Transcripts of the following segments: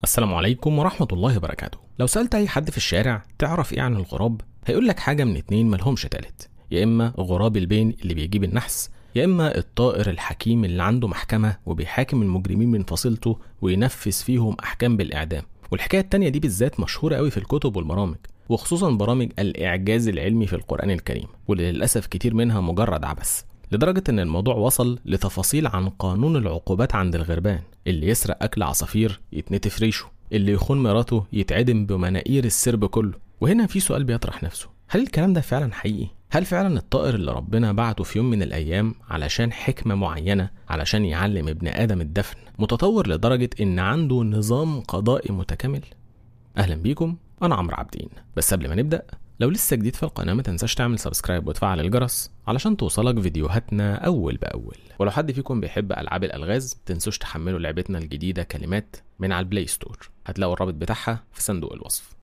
السلام عليكم ورحمة الله وبركاته لو سألت أي حد في الشارع تعرف إيه عن الغراب هيقول لك حاجة من اتنين ملهمش تالت يا إما غراب البين اللي بيجيب النحس يا إما الطائر الحكيم اللي عنده محكمة وبيحاكم المجرمين من فصيلته وينفذ فيهم أحكام بالإعدام والحكاية التانية دي بالذات مشهورة قوي في الكتب والبرامج وخصوصا برامج الإعجاز العلمي في القرآن الكريم واللي للأسف كتير منها مجرد عبث لدرجة إن الموضوع وصل لتفاصيل عن قانون العقوبات عند الغربان اللي يسرق أكل عصافير يتنتف ريشه اللي يخون مراته يتعدم بمناقير السرب كله وهنا في سؤال بيطرح نفسه هل الكلام ده فعلا حقيقي؟ هل فعلا الطائر اللي ربنا بعته في يوم من الأيام علشان حكمة معينة علشان يعلم ابن آدم الدفن متطور لدرجة إن عنده نظام قضائي متكامل؟ أهلا بيكم أنا عمرو عابدين بس قبل ما نبدأ لو لسه جديد في القناة ما تنساش تعمل سبسكرايب وتفعل الجرس علشان توصلك فيديوهاتنا أول بأول ولو حد فيكم بيحب ألعاب الألغاز تنسوش تحملوا لعبتنا الجديدة كلمات من على البلاي ستور هتلاقوا الرابط بتاعها في صندوق الوصف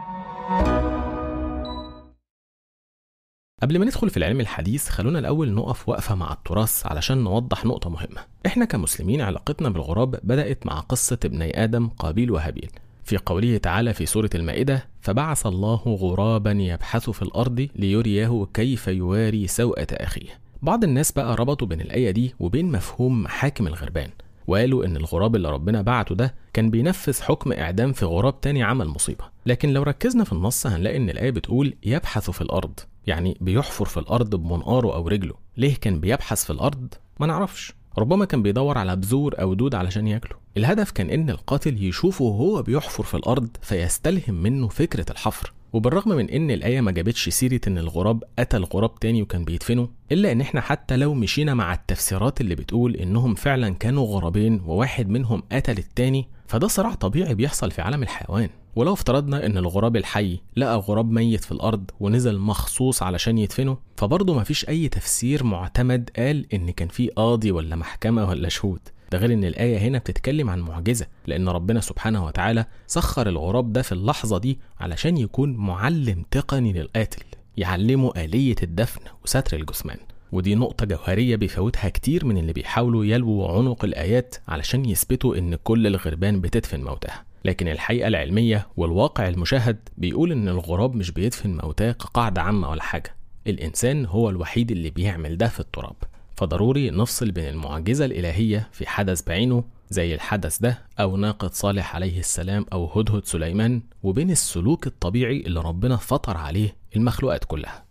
قبل ما ندخل في العلم الحديث خلونا الأول نقف وقفة مع التراث علشان نوضح نقطة مهمة إحنا كمسلمين علاقتنا بالغراب بدأت مع قصة ابني آدم قابيل وهابيل في قوله تعالى في سورة المائدة فبعث الله غرابا يبحث في الأرض ليريه كيف يواري سوءة أخيه بعض الناس بقى ربطوا بين الآية دي وبين مفهوم محاكم الغربان وقالوا إن الغراب اللي ربنا بعته ده كان بينفذ حكم إعدام في غراب تاني عمل مصيبة لكن لو ركزنا في النص هنلاقي إن الآية بتقول يبحث في الأرض يعني بيحفر في الأرض بمنقاره أو رجله ليه كان بيبحث في الأرض؟ ما نعرفش ربما كان بيدور على بذور أو دود علشان ياكله الهدف كان إن القاتل يشوفه وهو بيحفر في الأرض فيستلهم منه فكرة الحفر وبالرغم من ان الايه ما جابتش سيره ان الغراب قتل غراب تاني وكان بيدفنه الا ان احنا حتى لو مشينا مع التفسيرات اللي بتقول انهم فعلا كانوا غرابين وواحد منهم قتل التاني فده صراع طبيعي بيحصل في عالم الحيوان ولو افترضنا ان الغراب الحي لقى غراب ميت في الارض ونزل مخصوص علشان يدفنه فبرضه مفيش اي تفسير معتمد قال ان كان في قاضي ولا محكمه ولا شهود ده غير ان الآية هنا بتتكلم عن معجزة لأن ربنا سبحانه وتعالى سخر الغراب ده في اللحظة دي علشان يكون معلم تقني للقاتل يعلمه آلية الدفن وستر الجثمان ودي نقطة جوهرية بيفوتها كتير من اللي بيحاولوا يلووا عنق الآيات علشان يثبتوا إن كل الغربان بتدفن موتها لكن الحقيقة العلمية والواقع المشاهد بيقول إن الغراب مش بيدفن موتاه كقاعدة عامة ولا حاجة الإنسان هو الوحيد اللي بيعمل ده في التراب فضروري نفصل بين المعجزة الإلهية في حدث بعينه زي الحدث ده أو ناقة صالح عليه السلام أو هدهد سليمان وبين السلوك الطبيعي اللي ربنا فطر عليه المخلوقات كلها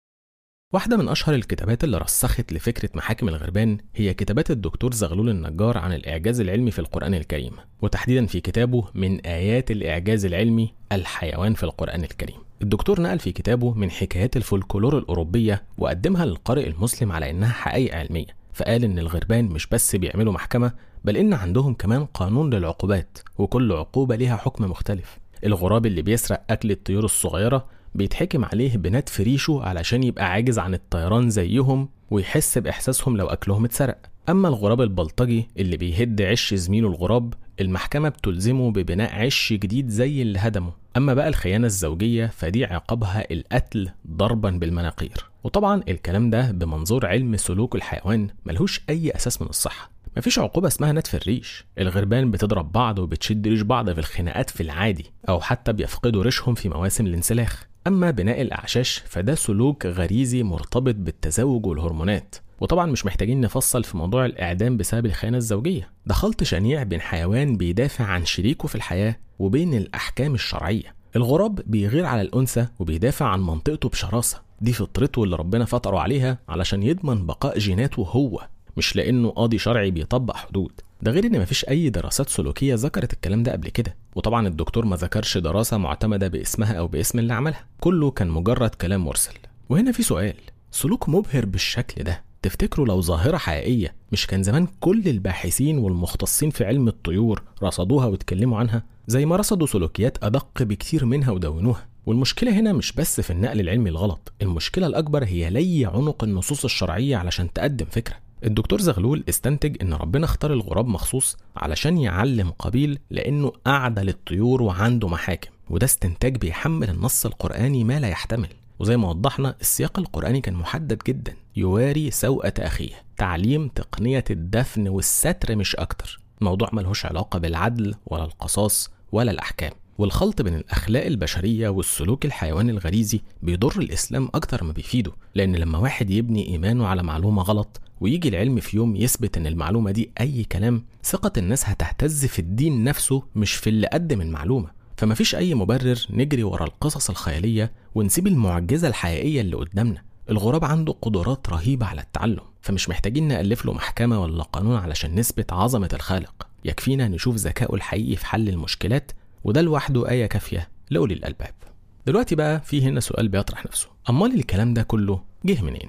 واحدة من أشهر الكتابات اللي رسخت لفكرة محاكم الغربان هي كتابات الدكتور زغلول النجار عن الإعجاز العلمي في القرآن الكريم وتحديدا في كتابه من آيات الإعجاز العلمي الحيوان في القرآن الكريم الدكتور نقل في كتابه من حكايات الفولكلور الأوروبية وقدمها للقارئ المسلم على إنها حقائق علمية فقال إن الغربان مش بس بيعملوا محكمة بل إن عندهم كمان قانون للعقوبات وكل عقوبة ليها حكم مختلف الغراب اللي بيسرق أكل الطيور الصغيرة بيتحكم عليه بنتف ريشه علشان يبقى عاجز عن الطيران زيهم ويحس بإحساسهم لو أكلهم اتسرق أما الغراب البلطجي اللي بيهد عش زميله الغراب المحكمة بتلزمه ببناء عش جديد زي اللي هدمه أما بقى الخيانة الزوجية فدي عقابها القتل ضربا بالمناقير وطبعا الكلام ده بمنظور علم سلوك الحيوان ملهوش أي أساس من الصحة مفيش عقوبة اسمها نتف الريش الغربان بتضرب بعض وبتشد ريش بعض في الخناقات في العادي أو حتى بيفقدوا ريشهم في مواسم الانسلاخ أما بناء الأعشاش فده سلوك غريزي مرتبط بالتزاوج والهرمونات وطبعا مش محتاجين نفصل في موضوع الإعدام بسبب الخيانة الزوجية ده خلط شنيع بين حيوان بيدافع عن شريكه في الحياة وبين الأحكام الشرعية الغراب بيغير على الأنثى وبيدافع عن منطقته بشراسة دي فطرته اللي ربنا فطره عليها علشان يضمن بقاء جيناته هو مش لأنه قاضي شرعي بيطبق حدود ده غير ان مفيش اي دراسات سلوكيه ذكرت الكلام ده قبل كده وطبعا الدكتور ما ذكرش دراسه معتمده باسمها او باسم اللي عملها كله كان مجرد كلام مرسل وهنا في سؤال سلوك مبهر بالشكل ده تفتكروا لو ظاهرة حقيقية مش كان زمان كل الباحثين والمختصين في علم الطيور رصدوها واتكلموا عنها زي ما رصدوا سلوكيات أدق بكتير منها ودونوها والمشكلة هنا مش بس في النقل العلمي الغلط المشكلة الأكبر هي لي عنق النصوص الشرعية علشان تقدم فكرة الدكتور زغلول استنتج ان ربنا اختار الغراب مخصوص علشان يعلم قبيل لانه اعدى للطيور وعنده محاكم وده استنتاج بيحمل النص القراني ما لا يحتمل وزي ما وضحنا السياق القرآني كان محدد جدا يواري سوءة أخيه تعليم تقنية الدفن والستر مش أكتر الموضوع ملهوش علاقة بالعدل ولا القصاص ولا الأحكام والخلط بين الأخلاق البشرية والسلوك الحيواني الغريزي بيضر الإسلام أكتر ما بيفيده لأن لما واحد يبني إيمانه على معلومة غلط ويجي العلم في يوم يثبت إن المعلومة دي أي كلام ثقة الناس هتهتز في الدين نفسه مش في اللي قدم المعلومة فمفيش أي مبرر نجري ورا القصص الخيالية ونسيب المعجزة الحقيقية اللي قدامنا الغراب عنده قدرات رهيبة على التعلم فمش محتاجين نألف له محكمة ولا قانون علشان نثبت عظمة الخالق يكفينا نشوف ذكائه الحقيقي في حل المشكلات وده لوحده آية كافية لأولي الألباب دلوقتي بقى في هنا سؤال بيطرح نفسه أمال الكلام ده كله جه منين؟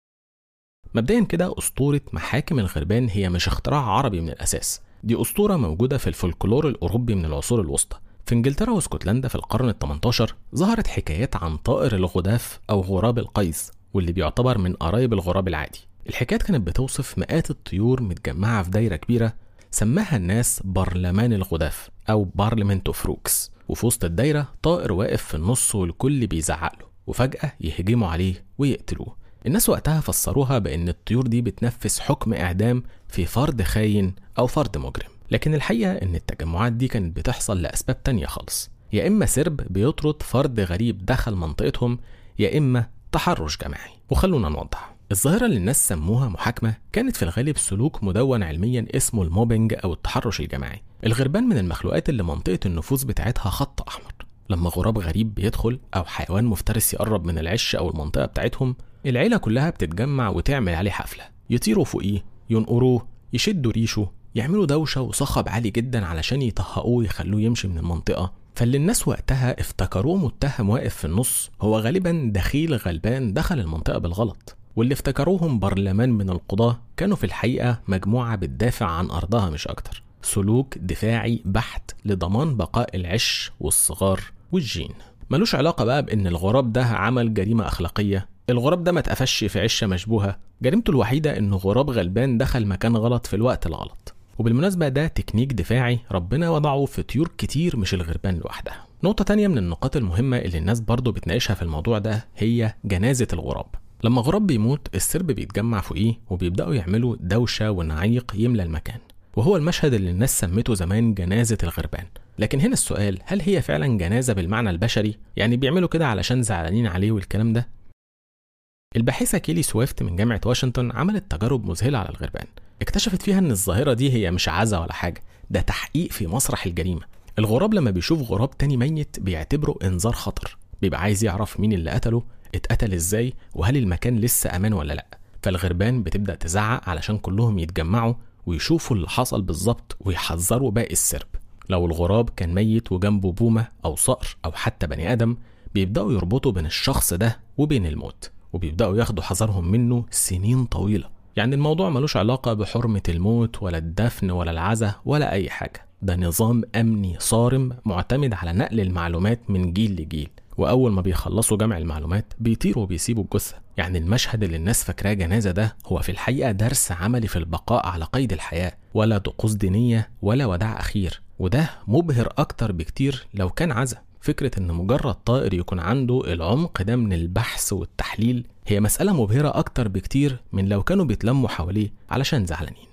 مبدئيا كده أسطورة محاكم الغربان هي مش اختراع عربي من الأساس دي أسطورة موجودة في الفولكلور الأوروبي من العصور الوسطى في انجلترا واسكتلندا في القرن ال 18 ظهرت حكايات عن طائر الغداف أو غراب القيس واللي بيعتبر من قرايب الغراب العادي الحكايات كانت بتوصف مئات الطيور متجمعة في دايرة كبيرة سماها الناس برلمان الغداف أو بارلمنت اوف روكس وفي وسط الدايرة طائر واقف في النص والكل بيزعق له وفجأة يهجموا عليه ويقتلوه الناس وقتها فسروها بأن الطيور دي بتنفذ حكم إعدام في فرد خاين أو فرد مجرم لكن الحقيقة إن التجمعات دي كانت بتحصل لأسباب تانية خالص يا إما سرب بيطرد فرد غريب دخل منطقتهم يا إما تحرش جماعي وخلونا نوضح الظاهرة اللي الناس سموها محاكمة كانت في الغالب سلوك مدون علميا اسمه الموبينج أو التحرش الجماعي الغربان من المخلوقات اللي منطقة النفوذ بتاعتها خط أحمر لما غراب غريب بيدخل أو حيوان مفترس يقرب من العش أو المنطقة بتاعتهم العيلة كلها بتتجمع وتعمل عليه حفلة يطيروا فوقيه ينقروه يشدوا ريشه يعملوا دوشة وصخب عالي جدا علشان يطهقوه ويخلوه يمشي من المنطقة فاللي الناس وقتها افتكروه متهم واقف في النص هو غالبا دخيل غلبان دخل المنطقة بالغلط واللي افتكروهم برلمان من القضاة كانوا في الحقيقة مجموعة بتدافع عن أرضها مش أكتر سلوك دفاعي بحت لضمان بقاء العش والصغار والجين ملوش علاقة بقى بإن الغراب ده عمل جريمة أخلاقية الغراب ده ما اتقفش في عشة مشبوهة جريمته الوحيدة إنه غراب غلبان دخل مكان غلط في الوقت الغلط وبالمناسبة ده تكنيك دفاعي ربنا وضعه في طيور كتير مش الغربان لوحدها نقطة تانية من النقاط المهمة اللي الناس برضه بتناقشها في الموضوع ده هي جنازة الغراب لما غراب بيموت السرب بيتجمع فوقيه وبيبدأوا يعملوا دوشة ونعيق يملى المكان وهو المشهد اللي الناس سمته زمان جنازة الغربان لكن هنا السؤال هل هي فعلا جنازة بالمعنى البشري يعني بيعملوا كده علشان زعلانين عليه والكلام ده الباحثة كيلي سويفت من جامعة واشنطن عملت تجارب مذهلة على الغربان اكتشفت فيها ان الظاهرة دي هي مش عزة ولا حاجة ده تحقيق في مسرح الجريمة الغراب لما بيشوف غراب تاني ميت بيعتبره انذار خطر بيبقى عايز يعرف مين اللي قتله اتقتل ازاي وهل المكان لسه امان ولا لا فالغربان بتبدا تزعق علشان كلهم يتجمعوا ويشوفوا اللي حصل بالظبط ويحذروا باقي السرب لو الغراب كان ميت وجنبه بومه او صقر او حتى بني ادم بيبداوا يربطوا بين الشخص ده وبين الموت وبيبداوا ياخدوا حذرهم منه سنين طويله يعني الموضوع ملوش علاقة بحرمة الموت ولا الدفن ولا العزة ولا أي حاجة ده نظام أمني صارم معتمد على نقل المعلومات من جيل لجيل وأول ما بيخلصوا جمع المعلومات بيطيروا وبيسيبوا الجثة يعني المشهد اللي الناس فاكراه جنازة ده هو في الحقيقة درس عملي في البقاء على قيد الحياة ولا طقوس دينية ولا وداع أخير وده مبهر أكتر بكتير لو كان عزا فكرة إن مجرد طائر يكون عنده العمق ده من البحث والتحليل هي مسألة مبهرة أكتر بكتير من لو كانوا بيتلموا حواليه علشان زعلانين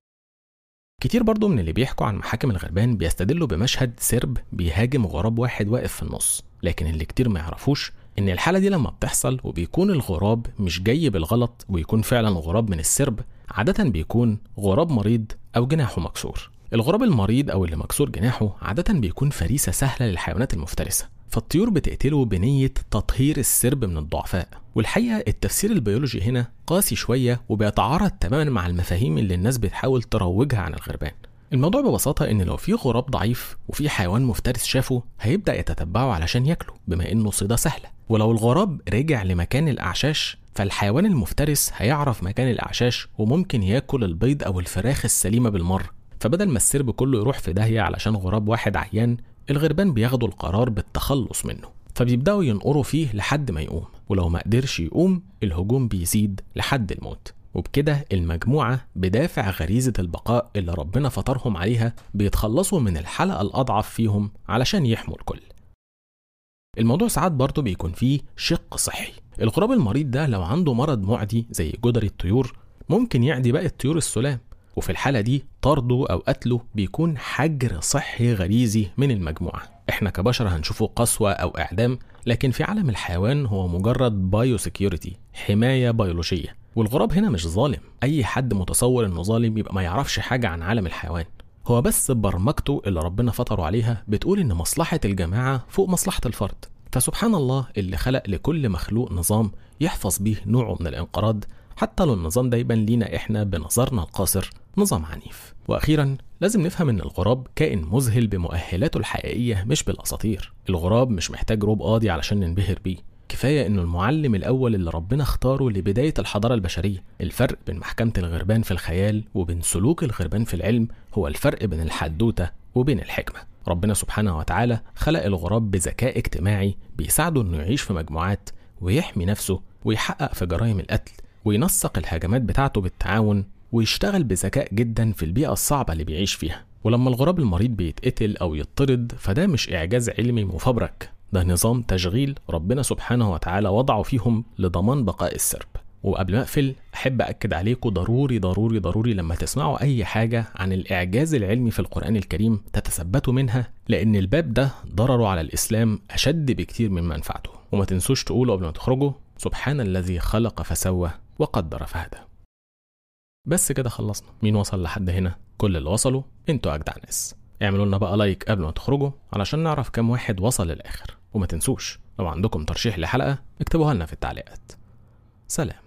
كتير برضو من اللي بيحكوا عن محاكم الغربان بيستدلوا بمشهد سرب بيهاجم غراب واحد واقف في النص لكن اللي كتير ما يعرفوش ان الحالة دي لما بتحصل وبيكون الغراب مش جاي بالغلط ويكون فعلا غراب من السرب عادة بيكون غراب مريض او جناحه مكسور الغراب المريض او اللي مكسور جناحه عادة بيكون فريسة سهلة للحيوانات المفترسة فالطيور بتقتله بنية تطهير السرب من الضعفاء والحقيقة التفسير البيولوجي هنا قاسي شوية وبيتعارض تماما مع المفاهيم اللي الناس بتحاول تروجها عن الغربان الموضوع ببساطة إن لو في غراب ضعيف وفي حيوان مفترس شافه هيبدأ يتتبعه علشان ياكله بما إنه صيدة سهلة ولو الغراب رجع لمكان الأعشاش فالحيوان المفترس هيعرف مكان الأعشاش وممكن ياكل البيض أو الفراخ السليمة بالمرة فبدل ما السرب كله يروح في داهية علشان غراب واحد عيان الغربان بياخدوا القرار بالتخلص منه فبيبدأوا ينقروا فيه لحد ما يقوم ولو ما قدرش يقوم الهجوم بيزيد لحد الموت وبكده المجموعة بدافع غريزة البقاء اللي ربنا فطرهم عليها بيتخلصوا من الحلقة الأضعف فيهم علشان يحموا الكل الموضوع ساعات برضه بيكون فيه شق صحي الغراب المريض ده لو عنده مرض معدي زي جدري الطيور ممكن يعدي باقي الطيور السلام وفي الحالة دي طرده أو قتله بيكون حجر صحي غريزي من المجموعة احنا كبشر هنشوفه قسوة أو إعدام لكن في عالم الحيوان هو مجرد بايو سيكيورتي حماية بيولوجية والغراب هنا مش ظالم أي حد متصور إنه ظالم يبقى ما يعرفش حاجة عن عالم الحيوان هو بس برمجته اللي ربنا فطره عليها بتقول إن مصلحة الجماعة فوق مصلحة الفرد فسبحان الله اللي خلق لكل مخلوق نظام يحفظ بيه نوعه من الانقراض حتى لو النظام ده يبان لينا احنا بنظرنا القاصر نظام عنيف واخيرا لازم نفهم ان الغراب كائن مذهل بمؤهلاته الحقيقيه مش بالاساطير الغراب مش محتاج روب قاضي علشان ننبهر بيه كفايه انه المعلم الاول اللي ربنا اختاره لبدايه الحضاره البشريه الفرق بين محكمه الغربان في الخيال وبين سلوك الغربان في العلم هو الفرق بين الحدوته وبين الحكمه ربنا سبحانه وتعالى خلق الغراب بذكاء اجتماعي بيساعده انه يعيش في مجموعات ويحمي نفسه ويحقق في جرائم القتل وينسق الهجمات بتاعته بالتعاون ويشتغل بذكاء جدا في البيئة الصعبة اللي بيعيش فيها ولما الغراب المريض بيتقتل أو يطرد فده مش إعجاز علمي مفبرك ده نظام تشغيل ربنا سبحانه وتعالى وضعه فيهم لضمان بقاء السرب وقبل ما اقفل احب اكد عليكم ضروري ضروري ضروري لما تسمعوا اي حاجه عن الاعجاز العلمي في القران الكريم تتثبتوا منها لان الباب ده ضرره على الاسلام اشد بكتير من منفعته وما تنسوش تقولوا قبل ما تخرجوا سبحان الذي خلق فسوى وقدر فهدى بس كده خلصنا مين وصل لحد هنا كل اللي وصلوا انتوا اجدع ناس اعملوا لنا بقى لايك قبل ما تخرجوا علشان نعرف كام واحد وصل للاخر وما تنسوش لو عندكم ترشيح لحلقه اكتبوها لنا في التعليقات سلام